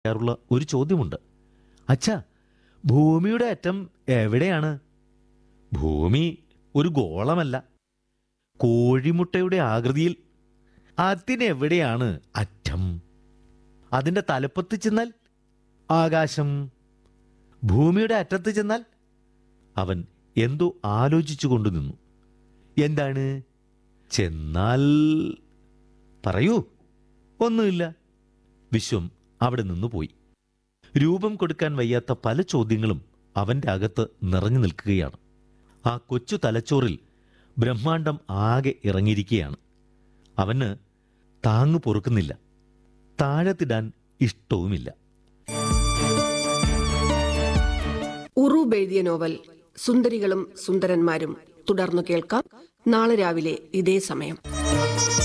ാറുള്ള ഒരു ചോദ്യമുണ്ട് അച്ഛാ ഭൂമിയുടെ അറ്റം എവിടെയാണ് ഭൂമി ഒരു ഗോളമല്ല കോഴിമുട്ടയുടെ ആകൃതിയിൽ അതിനെവിടെയാണ് അറ്റം അതിന്റെ തലപ്പത്ത് ചെന്നാൽ ആകാശം ഭൂമിയുടെ അറ്റത്ത് ചെന്നാൽ അവൻ എന്തോ ആലോചിച്ചു കൊണ്ടു നിന്നു എന്താണ് ചെന്നാൽ പറയൂ ഒന്നുമില്ല വിശ്വം അവിടെ നിന്ന് പോയി രൂപം കൊടുക്കാൻ വയ്യാത്ത പല ചോദ്യങ്ങളും അവന്റെ അകത്ത് നിറഞ്ഞു നിൽക്കുകയാണ് ആ കൊച്ചു തലച്ചോറിൽ ബ്രഹ്മാണ്ടം ആകെ ഇറങ്ങിയിരിക്കുകയാണ് അവന് താങ്ങു പൊറുക്കുന്നില്ല താഴത്തിടാൻ ഇഷ്ടവുമില്ല ഉറൂബ് എഴുതിയ നോവൽ സുന്ദരികളും സുന്ദരന്മാരും തുടർന്നു കേൾക്കാം നാളെ രാവിലെ ഇതേ സമയം